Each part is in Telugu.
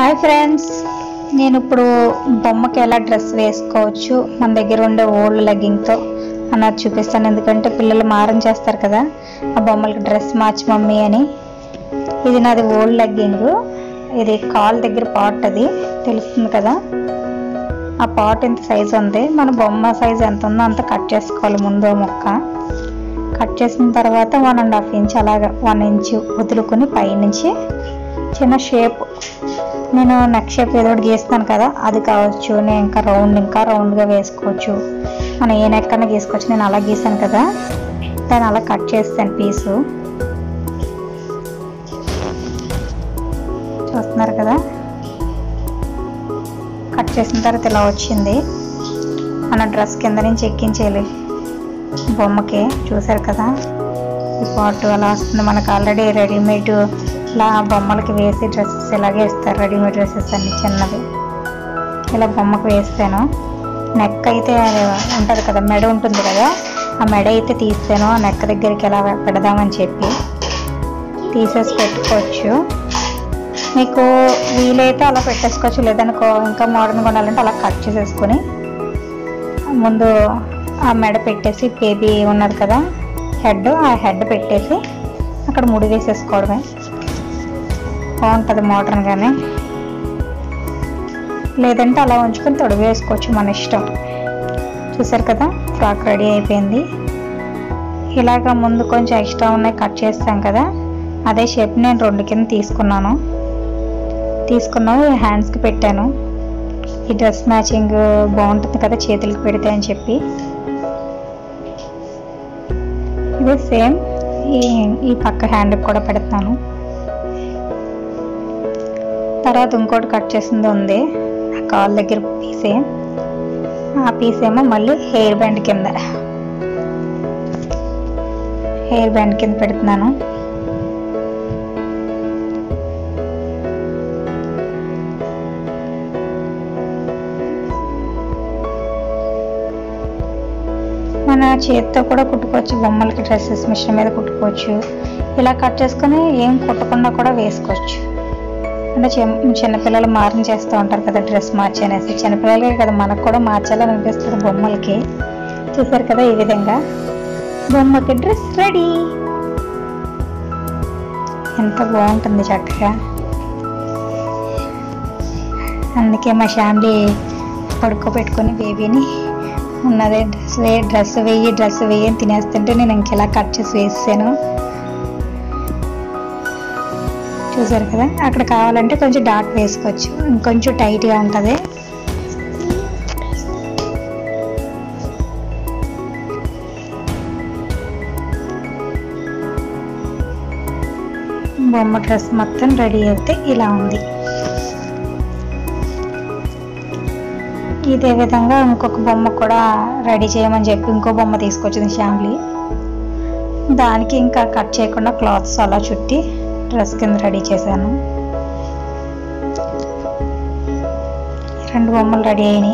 హాయ్ ఫ్రెండ్స్ నేను ఇప్పుడు బొమ్మకి ఎలా డ్రెస్ వేసుకోవచ్చు మన దగ్గర ఉండే ఓల్డ్ లెగ్గింగ్తో అన్నది చూపిస్తాను ఎందుకంటే పిల్లలు మారం చేస్తారు కదా ఆ బొమ్మలకి డ్రెస్ మార్చి మమ్మీ అని ఇది నాది ఓల్డ్ లెగ్గింగ్ ఇది కాల్ దగ్గర పాట్ అది తెలుస్తుంది కదా ఆ పాట్ ఎంత సైజ్ ఉంది మన బొమ్మ సైజ్ ఎంత ఉందో అంత కట్ చేసుకోవాలి ముందు ఆ ముక్క కట్ చేసిన తర్వాత వన్ అండ్ హాఫ్ ఇంచ్ అలాగా వన్ ఇంచ్ వదులుకొని పైనుంచి చిన్న షేప్ నేను నెక్ షేప్ ఏదో ఒకటి గీస్తాను కదా అది కావచ్చు నేను ఇంకా రౌండ్ ఇంకా రౌండ్గా వేసుకోవచ్చు మనం ఏ నెక్ అన్నా గీసుకోవచ్చు నేను అలా గీసాను కదా దాన్ని అలా కట్ చేస్తాను పీసు చూస్తున్నారు కదా కట్ చేసిన తర్వాత ఇలా వచ్చింది మన డ్రెస్ కింద నుంచి ఎక్కించేయాలి బొమ్మకి చూసారు కదా ఈ పాటు అలా వస్తుంది మనకు ఆల్రెడీ రెడీమేడ్ ఇలా బొమ్మలకి వేసి డ్రెస్సెస్ ఇలాగే ఇస్తారు రెడీమేడ్ డ్రెస్సెస్ అన్ని చిన్నవి ఇలా బొమ్మకు వేస్తాను నెక్ అయితే ఉంటుంది కదా మెడ ఉంటుంది కదా ఆ మెడ అయితే తీస్తాను ఆ నెక్ దగ్గరికి ఎలా పెడదామని చెప్పి తీసేసి పెట్టుకోవచ్చు మీకు వీలైతే అలా పెట్టేసుకోవచ్చు లేదనుకో ఇంకా మోడర్న్గా ఉండాలంటే అలా కట్ చేసేసుకొని ముందు ఆ మెడ పెట్టేసి బేబీ ఉన్నది కదా హెడ్ ఆ హెడ్ పెట్టేసి అక్కడ ముడి వేసేసుకోవడమే బాగుంటుంది మోడర్న్గానే లేదంటే అలా ఉంచుకొని తొడిగి వేసుకోవచ్చు మన ఇష్టం చూసారు కదా ఫ్రాక్ రెడీ అయిపోయింది ఇలాగ ముందు కొంచెం ఎక్స్ట్రా ఉన్నాయి కట్ చేస్తాం కదా అదే షేప్ నేను రెండు కింద తీసుకున్నాను తీసుకున్నాను హ్యాండ్స్కి పెట్టాను ఈ డ్రెస్ మ్యాచింగ్ బాగుంటుంది కదా చేతులకి పెడితే అని చెప్పి ఇదే సేమ్ ఈ ఈ పక్క హ్యాండ్కి కూడా పెడతాను తర్వాత ఇంకోటి కట్ చేసింది ఉంది ఆ కాల్ దగ్గర పీసే ఆ పీస్ ఏమో మళ్ళీ హెయిర్ బ్యాండ్ కింద హెయిర్ బ్యాండ్ కింద పెడుతున్నాను మన చేతితో కూడా కుట్టుకోవచ్చు బొమ్మలకి డ్రెస్సెస్ మిషన్ మీద కుట్టుకోవచ్చు ఇలా కట్ చేసుకొని ఏం కుట్టకుండా కూడా వేసుకోవచ్చు అంటే చిన్న చిన్నపిల్లలు మారం చేస్తూ ఉంటారు కదా డ్రెస్ మార్చి అనేసి చిన్నపిల్లలకే కదా మనకు కూడా మార్చాలని అనిపిస్తుంది బొమ్మలకి చూసారు కదా ఈ విధంగా బొమ్మకి డ్రెస్ రెడీ ఎంత బాగుంటుంది చక్కగా అందుకే మా ఫ్యామిలీ పడుకోబెట్టుకొని బేబీని ఉన్నదే డ్రెస్ వేయి డ్రెస్ వేయి డ్రెస్ వేయి అని తినేస్తుంటే నేను ఇంకెలా కట్ చేసి వేసాను చూసారు కదా అక్కడ కావాలంటే కొంచెం డాట్ వేసుకోవచ్చు ఇంకొంచెం టైట్గా ఉంటుంది బొమ్మ డ్రెస్ మొత్తం రెడీ అయితే ఇలా ఉంది ఇదే విధంగా ఇంకొక బొమ్మ కూడా రెడీ చేయమని చెప్పి ఇంకో బొమ్మ తీసుకొచ్చింది ఫ్యామిలీ దానికి ఇంకా కట్ చేయకుండా క్లాత్స్ అలా చుట్టి డ్రెస్ కింద రెడీ చేశాను రెండు బొమ్మలు రెడీ అయినాయి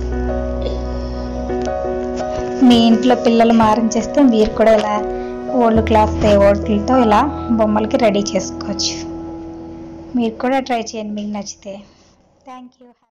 మీ ఇంట్లో పిల్లలు మారించేస్తే మీరు కూడా ఇలా ఓల్డ్ క్లాత్ ఓట్లతో ఇలా బొమ్మలకి రెడీ చేసుకోవచ్చు మీరు కూడా ట్రై చేయండి మీకు నచ్చితే థ్యాంక్ యూ